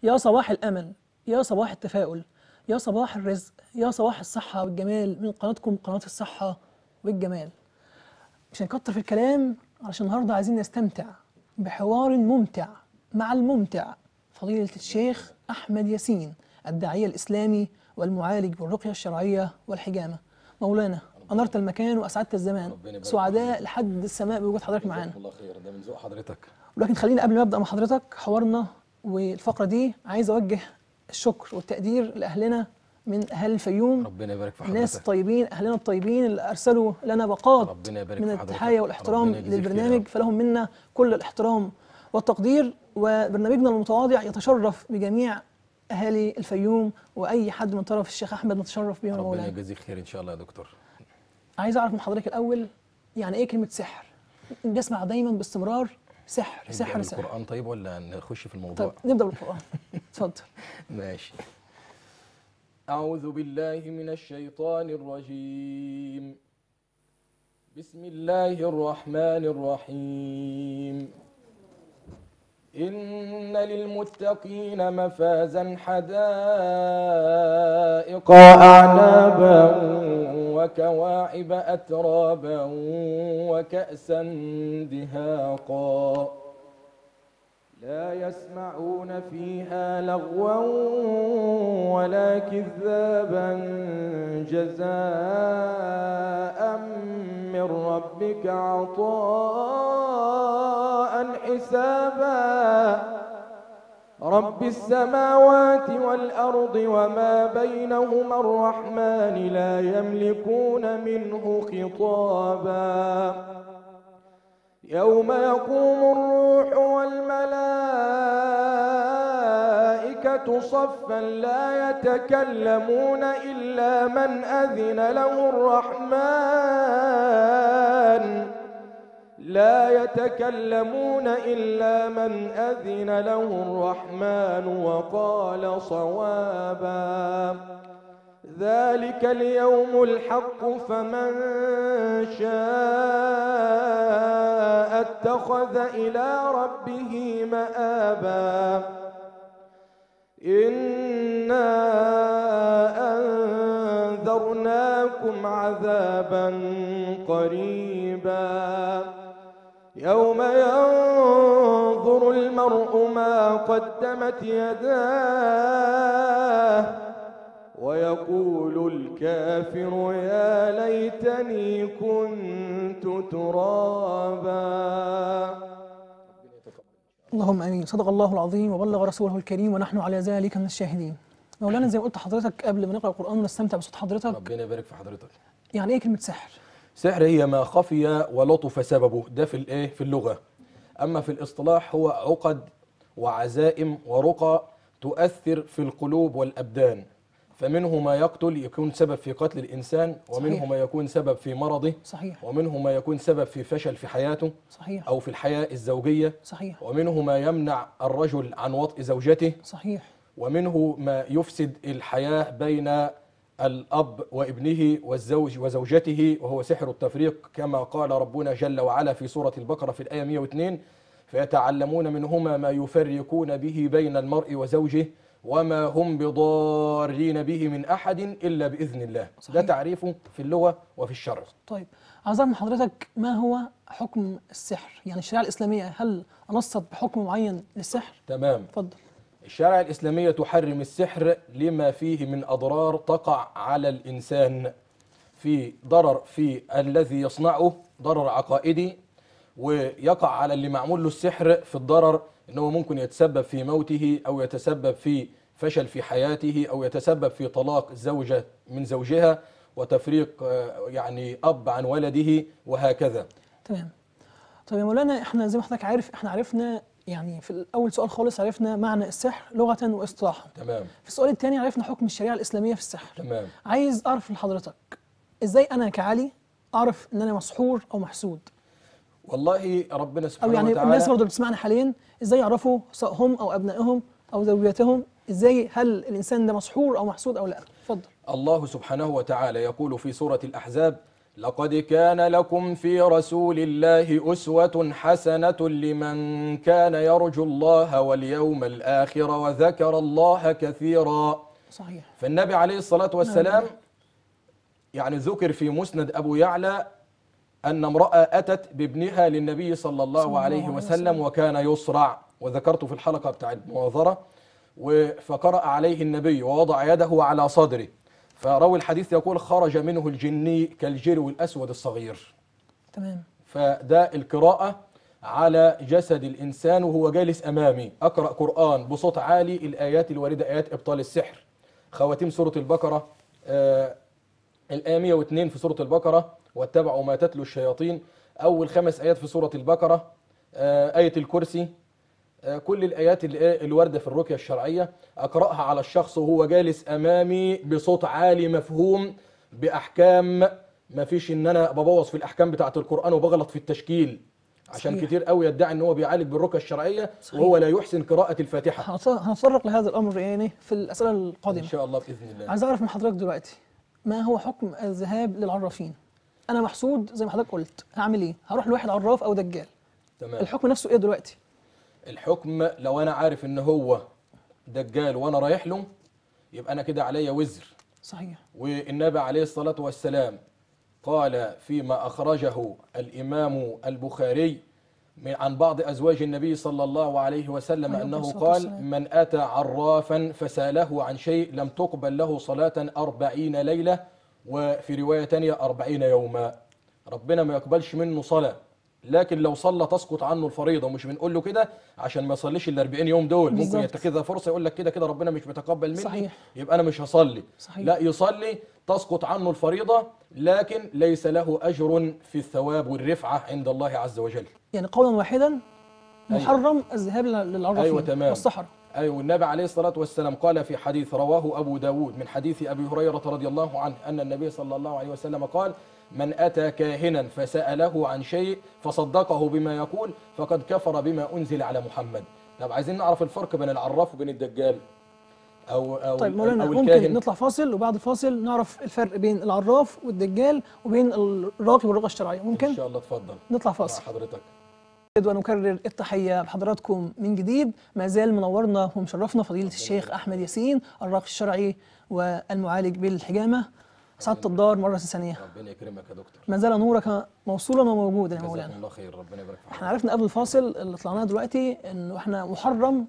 يا صباح الأمل يا صباح التفاؤل يا صباح الرزق يا صباح الصحة والجمال من قناتكم قناة الصحة والجمال مش هنكتر في الكلام علشان النهاردة عايزين نستمتع بحوار ممتع مع الممتع فضيلة الشيخ أحمد ياسين الداعية الإسلامي والمعالج بالرقية الشرعية والحجامة مولانا أنرت المكان وأسعدت الزمان ربنا يبارك سعداء لحد السماء بوجود حضرتك معانا جزاكم الله خير ده من ذوق حضرتك ولكن خلينا قبل ما ابدا مع حضرتك حوارنا والفقره دي عايز اوجه الشكر والتقدير لاهلنا من اهل الفيوم ربنا يبارك في الناس حضرتك الطيبين اهلنا الطيبين اللي ارسلوا لنا باقات ربنا يبارك من في حضرتك التحايه والاحترام ربنا يجزيك خير يا للبرنامج رب. فلهم منا كل الاحترام والتقدير وبرنامجنا المتواضع يتشرف بجميع اهالي الفيوم واي حد من طرف الشيخ احمد نتشرف بهم يا ربنا مولانا يجزيك خير ان شاء الله يا دكتور عايز اعرف من حضرتك الاول يعني ايه كلمه سحر بسمع دايما باستمرار سحر نبدأ سحر سحر بالقران طيب ولا نخش في الموضوع طيب نبدا بالقران اتفضل ماشي أعوذ بالله من الشيطان الرجيم بسم الله الرحمن الرحيم إن للمتقين مفازا حدائق أعنابا وكواعب أترابا وكأسا دهاقا لا يسمعون فيها لغوا ولا كذابا جزاء من ربك عطاء حسابا رب السماوات والأرض وما بينهما الرحمن لا يملكون منه خطابا يوم يقوم الروح والملائكة صفا لا يتكلمون إلا من أذن له الرحمن لا يتكلمون إلا من أذن له الرحمن وقال صوابا ذلك اليوم الحق فمن شاء اتخذ إلى ربه مآبا إنا أنذرناكم عذابا قريبا يوم ينظر المرء ما قدمت يداه ويقول الكافر يا ليتني كنت ترابا اللهم امين صدق الله العظيم وبلغ رسوله الكريم ونحن على ذلك من الشاهدين مولانا زي ما قلت لحضرتك قبل ما نقرا القران ونستمتع بصوت حضرتك ربنا يبارك في حضرتك يعني ايه كلمه سحر سحر هي ما خفي ولطف سببه ده في الايه في اللغه اما في الاصطلاح هو عقد وعزائم ورقى تؤثر في القلوب والابدان فمنه ما يقتل يكون سبب في قتل الانسان ومنه صحيح. ما يكون سبب في مرضه صحيح ومنه ما يكون سبب في فشل في حياته صحيح او في الحياه الزوجيه صحيح ومنه ما يمنع الرجل عن وطء زوجته صحيح ومنه ما يفسد الحياة بين الأب وابنه والزوج وزوجته وهو سحر التفريق كما قال ربنا جل وعلا في سورة البقرة في الآية 102 فيتعلمون منهما ما يفرقون به بين المرء وزوجه وما هم بضارين به من أحد إلا بإذن الله صحيح. ده تعريفه في اللغة وفي الشرع طيب عايز اعرف من حضرتك ما هو حكم السحر يعني الشريعه الاسلاميه هل نصت بحكم معين للسحر تمام اتفضل الشريعة الإسلامية تحرم السحر لما فيه من أضرار تقع على الإنسان في ضرر في الذي يصنعه ضرر عقائدي ويقع على اللي معمول له السحر في الضرر أنه ممكن يتسبب في موته أو يتسبب في فشل في حياته أو يتسبب في طلاق زوجة من زوجها وتفريق آه، يعني أب عن ولده وهكذا تمام طيب يا مولانا احنا زي ما حضرتك عارف احنا عرفنا يعني في الاول سؤال خالص عرفنا معنى السحر لغه واصطلاحا تمام في السؤال الثاني عرفنا حكم الشريعه الاسلاميه في السحر تمام عايز اعرف من حضرتك ازاي انا كعلي اعرف ان انا مسحور او محسود والله ربنا او سبحانه يعني وتعالى الناس برضه اللي بتسمعنا حاليا ازاي يعرفوا سواء هم او ابنائهم او زوجاتهم ازاي هل الانسان ده مسحور او محسود او لا اتفضل الله سبحانه وتعالى يقول في سورة الأحزاب لقد كان لكم في رسول الله أسوة حسنة لمن كان يرجو الله واليوم الآخر وذكر الله كثيرا صحيح فالنبي عليه الصلاة والسلام يعني ذكر في مسند أبو يعلى أن امرأة أتت بابنها للنبي صلى الله الله عليه عليه وسلم وكان يصرع وذكرت في الحلقة بتاع المناظرة و- فقرأ عليه النبي ووضع يده على صدره فروي الحديث يقول خرج منه الجني كالجرو الأسود الصغير تمام فده القراءة على جسد الإنسان وهو جالس أمامي أقرأ قرآن بصوت عالي الآيات الواردة آيات إبطال السحر خواتيم سورة البقرة آه الآية 102 في سورة البقرة واتبعوا ما تتلو الشياطين أول خمس آيات في سورة البقرة آه آية الكرسي آه، كل الآيات اللي إيه الواردة في الرقية الشرعية أقرأها على الشخص وهو جالس أمامي بصوت عالي مفهوم بأحكام ما فيش إن أنا ببوظ في الأحكام بتاعة القرآن وبغلط في التشكيل عشان صحيح. كتير قوي يدعي إن هو بيعالج بالرقية الشرعية صحيح. وهو لا يحسن قراءة الفاتحة هنت- هنتطرق لهذا الامر يعني في الاسئله إن القادمه شاء الله بإذن الله عايز اعرف من حضرتك دلوقتي ما هو حكم الذهاب للعرافين انا محسود زي ما حضرتك قلت هعمل ايه هروح لواحد عراف او دجال تمام الحكم نفسه ايه دلوقتي الحكم لو أنا عارف إن هو دجال وأنا رايح له يبقى أنا كده عليا وزر صحيح والنبي عليه الصلاة والسلام قال فيما أخرجه الإمام البخاري من عن بعض أزواج النبي صلى الله عليه وسلم عليه أنه الصلاة قال والسلام. من أتى عرافا فسأله عن شيء لم تقبل له صلاة أربعين ليلة وفي رواية تانية أربعين يوما ربنا ما يقبلش منه صلاة لكن لو صلى تسقط عنه الفريضة ومش بنقول له كده عشان ما يصليش ال 40 يوم دول ممكن بالظبط. يتخذها فرصة يقول لك كده كده ربنا مش متقبل مني صحيح. يبقى أنا مش هصلي صحيح. لا يصلي تسقط عنه الفريضة لكن ليس له أجر في الثواب والرفعة عند الله عز وجل يعني قولا واحدا محرم الذهاب لل- للعرافين أيوة تمام. والصحراء أيوة النبي عليه الصلاة والسلام قال في حديث رواه أبو داود من حديث أبي هريرة رضي الله عنه أن النبي صلى الله عليه وسلم قال من أتى كاهنا فسأله عن شيء فصدقه بما يقول فقد كفر بما أنزل على محمد طب عايزين نعرف الفرق بين العراف وبين الدجال أو أو طيب مولانا أو ممكن الكاهن نطلع فاصل وبعد الفاصل نعرف الفرق بين العراف والدجال وبين الراقي والرقى الشرعيه إن ممكن شاء الله اتفضل نطلع مع فاصل حضرتك ونكرر التحية بحضراتكم من جديد ما زال منورنا ومشرفنا فضيلة الشيخ أحمد ياسين الراقي الشرعي والمعالج بالحجامة سعادة الدار مرة ثانية ربنا يكرمك يا دكتور ما زال نورك موصولا وموجودا يا جزاكم مولانا الله خير ربنا يبارك في احنا حضرتك عرفنا قبل الفاصل اللي طلعناه دلوقتي انه احنا محرم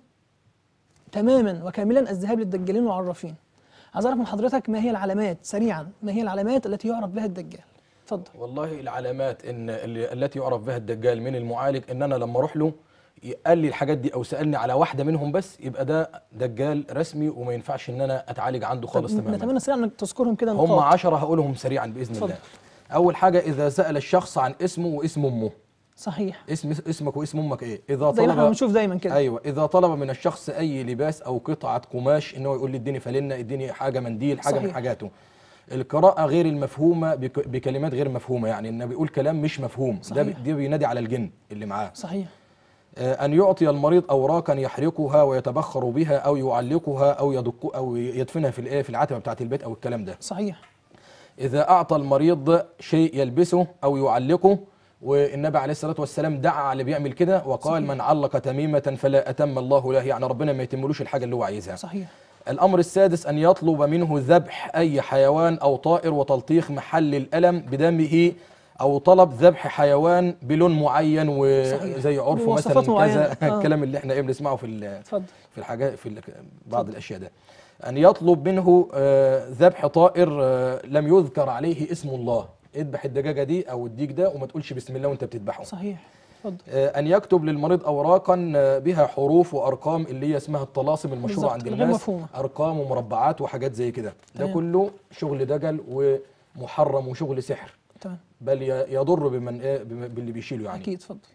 تماما وكاملا الذهاب للدجالين والعرافين عايز اعرف من حضرتك ما هي العلامات سريعا ما هي العلامات التي يعرف بها الدجال اتفضل والله العلامات ان اللي التي يعرف بها الدجال من المعالج ان انا لما اروح له قال لي الحاجات دي او سالني على واحده منهم بس يبقى ده دجال رسمي وما ينفعش ان انا اتعالج عنده خالص طب تماما نتمنى سريعا انك تذكرهم كده هم نقاط عشرة هقولهم سريعا باذن اتفضل. الله اول حاجه اذا سال الشخص عن اسمه واسم امه صحيح اسم اسمك واسم امك ايه اذا زي ما احنا طلب بنشوف دايما كده ايوه اذا طلب من الشخص اي لباس او قطعه قماش ان هو يقول لي اديني فلنه اديني حاجه منديل حاجه من صحيح. حاجاته القراءة غير المفهومة بك- بكلمات غير مفهومة يعني انه بيقول كلام مش مفهوم ده صحيح. بي- ده بينادي على الجن اللي معاه صحيح آه، أن يعطي المريض أوراقا يحرقها ويتبخر بها أو يعلقها أو يدق أو يدفنها في الإيه في العتبة بتاعة البيت أو الكلام ده صحيح إذا أعطى المريض شيء يلبسه أو يعلقه والنبي عليه الصلاة والسلام دعا على اللي بيعمل كده وقال صحيح. من علق تميمة فلا أتم الله له يعني ربنا ما يتملوش الحاجة اللي هو عايزها صحيح الأمر السادس أن يطلب منه ذبح أي حيوان أو طائر وتلطيخ محل الألم بدمه أو طلب ذبح حيوان بلون معين صحيح. وزي عرفه بمواصفات مثلا معينة. كذا آه. الكلام اللي احنا ايه بنسمعه في ال- اتفضل في الحاجات في ال- بعض الاشياء ده ان يطلب منه آه، ذبح طائر آه، لم يذكر عليه اسم الله اذبح الدجاجه دي او الديك ده وما تقولش بسم الله وانت بتذبحه صحيح اتفضل آه، ان يكتب للمريض اوراقا آه، بها حروف وارقام اللي هي اسمها الطلاسم المشهوره بالظبط، عند غير الناس مفهومة. ارقام ومربعات وحاجات زي كده ده تمام. كله شغل دجل ومحرم وشغل سحر تمام بل ي- يضر بمن إيه بم- باللي بيشيله يعني اكيد اتفضل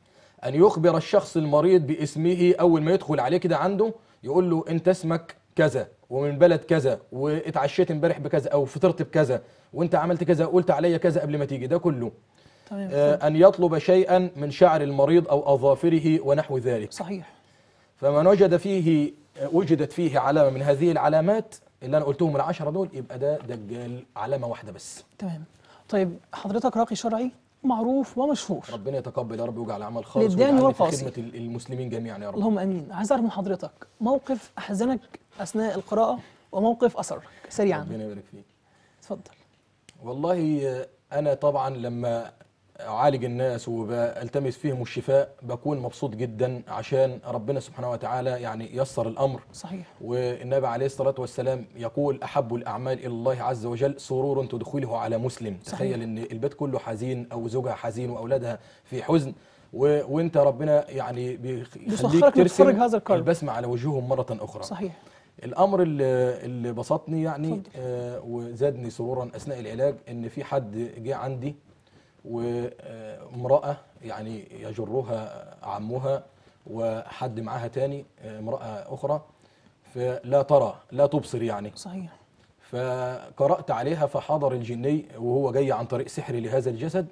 أن يخبر الشخص المريض باسمه أول ما يدخل عليه كده عنده يقول له أنت اسمك كذا ومن بلد كذا واتعشيت امبارح بكذا أو فطرت بكذا وأنت عملت كذا قلت عليا كذا قبل ما تيجي ده كله تمام آه اتفضل. أن يطلب شيئا من شعر المريض أو أظافره ونحو ذلك صحيح فمن وجد فيه آه، وجدت فيه علامة من هذه العلامات اللي أنا قلتهم العشرة دول يبقى ده دجال علامة واحدة بس تمام طيب حضرتك راقي شرعي معروف ومشهور ربنا يتقبل يا رب ويجعل عمل خالص للدان ويجعلني في والفاصل. خدمه ال- المسلمين جميعا يا رب اللهم امين عايز اعرف من حضرتك موقف احزنك اثناء القراءه وموقف اثرك سريعا ربنا يبارك فيك اتفضل والله آه، انا طبعا لما اعالج الناس وبالتمس فيهم الشفاء بكون مبسوط جدا عشان ربنا سبحانه وتعالى يعني يسر الامر صحيح والنبي عليه الصلاة والسلام يقول أحب الأعمال إلى الله عز وجل سرور تدخله على مسلم صحيح. تخيل إن البيت كله حزين أو زوجها حزين وأولادها في حزن و... وانت ربنا يعني بيخليك بيسخرك ترسم لتفرج هذا الكرب. البسمة على وجوههم مرة أخرى صحيح الامر اللي, اللي بسطني يعني اتفضل. آه وزادني سرورا اثناء العلاج ان في حد جه عندي وامراه يعني يجرها عمها وحد معاها تاني آه، امراه اخرى فلا ترى لا تبصر يعني صحيح فقرات عليها فحضر الجني وهو جاي عن طريق سحر لهذا الجسد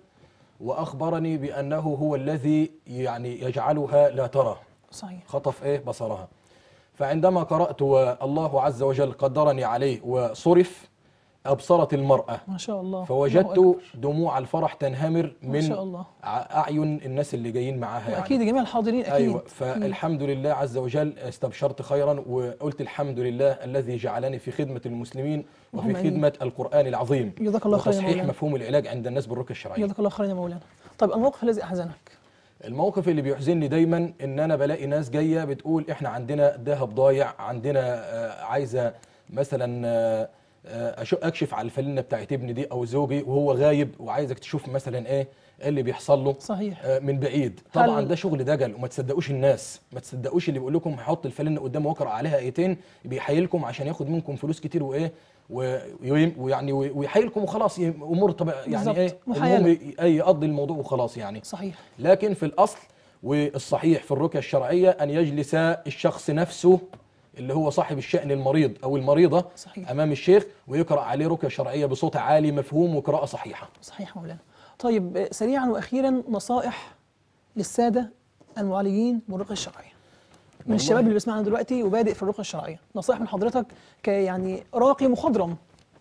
واخبرني بانه هو الذي يعني يجعلها لا ترى صحيح خطف ايه بصرها فعندما قرأت والله عز وجل قدرني عليه وصرف أبصرت المرأة ما شاء الله الله فوجدت أكبر. دموع الفرح تنهمر ما من شاء الله ع- أعين الناس اللي جايين معاها يعني واكيد جميع الحاضرين اكيد أيوة أكيد. فالحمد لله عز وجل استبشرت خيرا وقلت الحمد لله الذي جعلني في خدمة المسلمين وفي اللهم آمين. خدمة القرآن العظيم جزاك الله خيرا يا وتصحيح مولانا مفهوم العلاج عند الناس بالرقية الشرعية جزاك الله خيرا يا مولانا طيب الموقف الذي احزنك الموقف اللي بيحزنني دايما ان انا بلاقي ناس جايه بتقول احنا عندنا ذهب ضايع عندنا آه، عايزه مثلا آه، آه، أش- اكشف على الفلنه بتاعت ابني دي او زوجي وهو غايب وعايزك تشوف مثلا ايه إيه اللي بيحصل له صحيح آه، من بعيد طبعا هل- ده شغل دجل وما تصدقوش الناس ما تصدقوش اللي بيقول لكم هيحط الفلنه قدامه واقرا عليها ايتين بيحايلكم عشان ياخد منكم فلوس كتير وايه و- ويم- ويعني ويحايلكم وخلاص ي- امور طبعا يعني بالظبط، ايه محايلة. المهم ي- أي يقضي الموضوع وخلاص يعني صحيح لكن في الأصل والصحيح في الرقية الشرعية أن يجلس الشخص نفسه اللي هو صاحب الشأن المريض أو المريضة صحيح. أمام الشيخ ويقرأ عليه رقية شرعية بصوت عالي مفهوم وقراءة صحيحة صحيح مولانا طيب آه، سريعا واخيرا نصائح للساده المعالجين بالرقيه الشرعيه من والله. الشباب اللي بيسمعنا دلوقتي وبادئ في الرقيه الشرعيه نصائح من حضرتك كيعني راقي مخضرم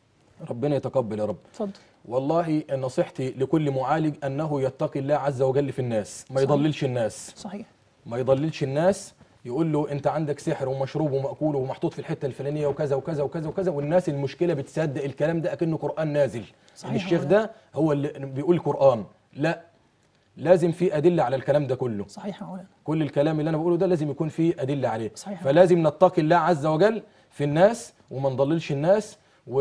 ربنا يتقبل يا رب اتفضل والله نصيحتي لكل معالج أنه يتقي الله عز وجل في الناس ما صحيح. يضللش الناس صحيح ما يضللش الناس يقول له انت عندك سحر ومشروب ومأكول ومحطوط في الحته الفلانيه وكذا وكذا وكذا وكذا والناس المشكله بتصدق الكلام ده اكنه قران نازل صحيح يعني الشيخ والله. ده هو اللي بيقول قران لا لازم في ادله على الكلام ده كله صحيح يا مولانا كل الكلام اللي انا بقوله ده لازم يكون فيه ادله عليه صحيح. فلازم نتقي الله عز وجل في الناس وما نضللش الناس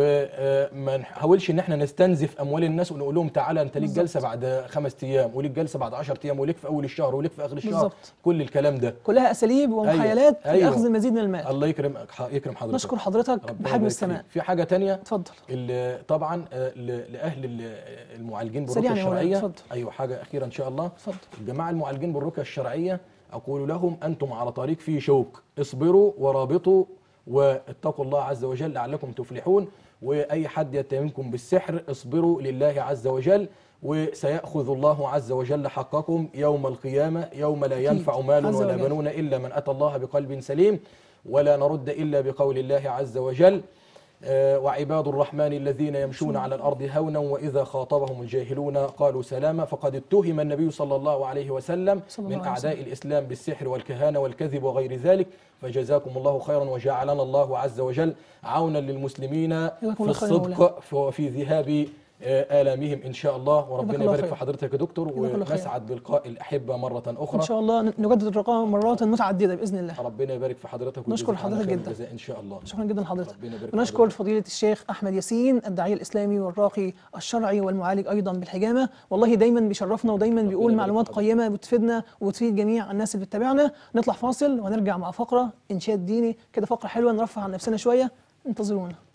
وما نحاولش ان احنا نستنزف اموال الناس ونقول لهم تعالى انت ليك بالظبط. جلسه بعد خمس ايام وليك جلسه بعد 10 ايام وليك في اول الشهر وليك في اخر الشهر بالظبط. كل الكلام ده كلها اساليب ومحايلات في أيوة. اخذ المزيد من المال الله يكرم يكرم حضرتك نشكر حضرتك ربنا بحجم يبارك السماء فيك. في حاجه تانية اتفضل اللي طبعا آه، ل- لاهل ال- المعالجين سريعاً بالرقيه يا مولانا، الشرعيه اتفضل. ايوه حاجه اخيره ان شاء الله اتفضل الجماعه المعالجين بالرقيه الشرعيه اقول لهم انتم على طريق فيه شوك اصبروا ورابطوا واتقوا الله عز وجل لعلكم تفلحون واي حد يتهمكم بالسحر اصبروا لله عز وجل وسيأخذ الله عز وجل حقكم يوم القيامة يوم لا أكيد. ينفع مال عز ولا وجل. بنون إلا من أتى الله بقلب سليم ولا نرد إلا بقول الله عز وجل آه، وعباد الرحمن الذين يمشون على الأرض هونا وإذا خاطبهم الجاهلون قالوا سلاما فقد اتهم النبي صلى الله عليه وسلم صلى الله من عليه أعداء الإسلام بالسحر والكهانة والكذب وغير ذلك فجزاكم الله خيرا وجعلنا الله عز وجل عونا للمسلمين جزاكم في الله خيرا يا الصدق وفي ذهاب آه، آلامهم إن شاء الله جزاك وربنا الله يبارك خير. في حضرتك يا دكتور جزاك الله خير. ونسعد بلقاء الأحبة مرة ان أخرى شاء الله نجدد الرقم مرات متعدده باذن الله ربنا يبارك في حضرتك نشكر ويجزيك عنا حضرتك خير جدا. الجزاء إن شاء الله شكرا جدا لحضرتك ربنا يبارك في ونشكر حضرتك. فضيلة الشيخ أحمد ياسين الداعية الإسلامي والراقي الشرعي والمعالج أيضا بالحجامة والله دايما بيشرفنا ودايما بيقول يبارك معلومات في قيمة بتفيدنا وتفيد جميع الناس اللي بتتابعنا نطلع فاصل ونرجع مع فقرة إنشاد ديني كده فقرة حلوة نرفع عن نفسنا شوية انتظرونا